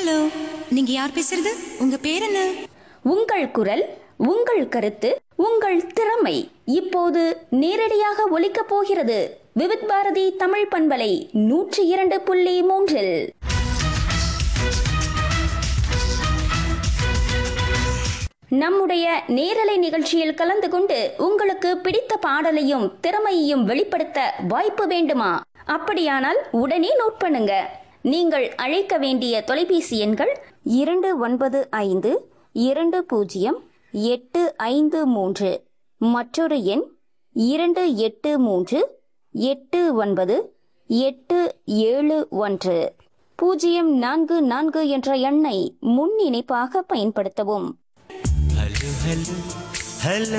hello நீங்க யார் பேசுறது உங்க பேர் என்ன உங்கள் குரல் உங்கள் கருத்து உங்கள் திறமை இப்போது நேரடியாக ஒலிக்கப் போகிறது விவித் பாரதி தமிழ் பண்பலை நூற்றி இரண்டு புள்ளி மூன்றில் நம்முடைய நேரலை நிகழ்ச்சியில் கலந்து கொண்டு உங்களுக்கு பிடித்த பாடலையும் திறமையையும் வெளிப்படுத்த வாய்ப்பு வேண்டுமா அப்படியானால் உடனே நோட் பண்ணுங்க நீங்கள் அழைக்க வேண்டிய தொலைபேசி எண்கள் இரண்டு ஒன்பது ஐந்து இரண்டு பூஜ்ஜியம் எட்டு ஐந்து மூன்று மற்றொரு எண் இரண்டு எட்டு மூன்று எட்டு ஒன்பது எட்டு ஏழு ஒன்று பூஜ்ஜியம் நான்கு நான்கு என்ற எண்ணை முன் இணைப்பாக பயன்படுத்தவும் hello hello hello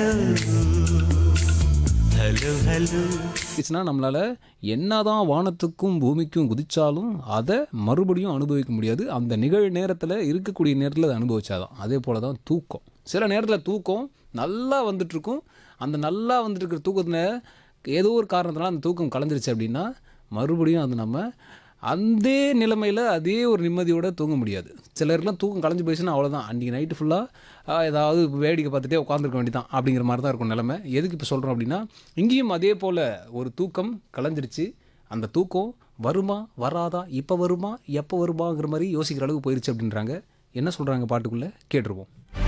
hello hello இருந்துச்சுன்னா நம்மளால் என்னதான் வானத்துக்கும் பூமிக்கும் குதிச்சாலும் அதை மறுபடியும் அனுபவிக்க முடியாது அந்த நிகழ் நேரத்தில் இருக்கக்கூடிய நேரத்தில் அதை அனுபவிச்சாதான் அதே போல தான் தூக்கம் சில நேரத்தில் தூக்கம் நல்லா வந்துட்டுருக்கும் அந்த நல்லா வந்துட்டு இருக்கிற தூக்கத்தில் ஏதோ ஒரு காரணத்தினால அந்த தூக்கம் கலந்துருச்சு அப்படின்னா மறுபடியும் அது நம்ம அந்த நிலைமையில் அதே ஒரு நிம்மதியோட தூங்க முடியாது சிலருக்குலாம் தூக்கம் கலைஞ்சு போயிடுச்சுன்னா அவ்வளோதான் அன்றைக்கி நைட்டு ஃபுல்லாக ஏதாவது வேடிக்கை பார்த்துட்டே உட்காந்துருக்க வேண்டியதான் அப்படிங்கிற மாதிரி தான் இருக்கும் நிலைமை எதுக்கு இப்போ சொல்கிறோம் அப்படின்னா இங்கேயும் அதே போல் ஒரு தூக்கம் கலைஞ்சிருச்சு அந்த தூக்கம் வருமா வராதா இப்போ வருமா எப்போ வருமாங்கிற மாதிரி யோசிக்கிற அளவுக்கு போயிருச்சு அப்படின்றாங்க என்ன சொல்கிறாங்க பாட்டுக்குள்ளே கேட்டுருவோம்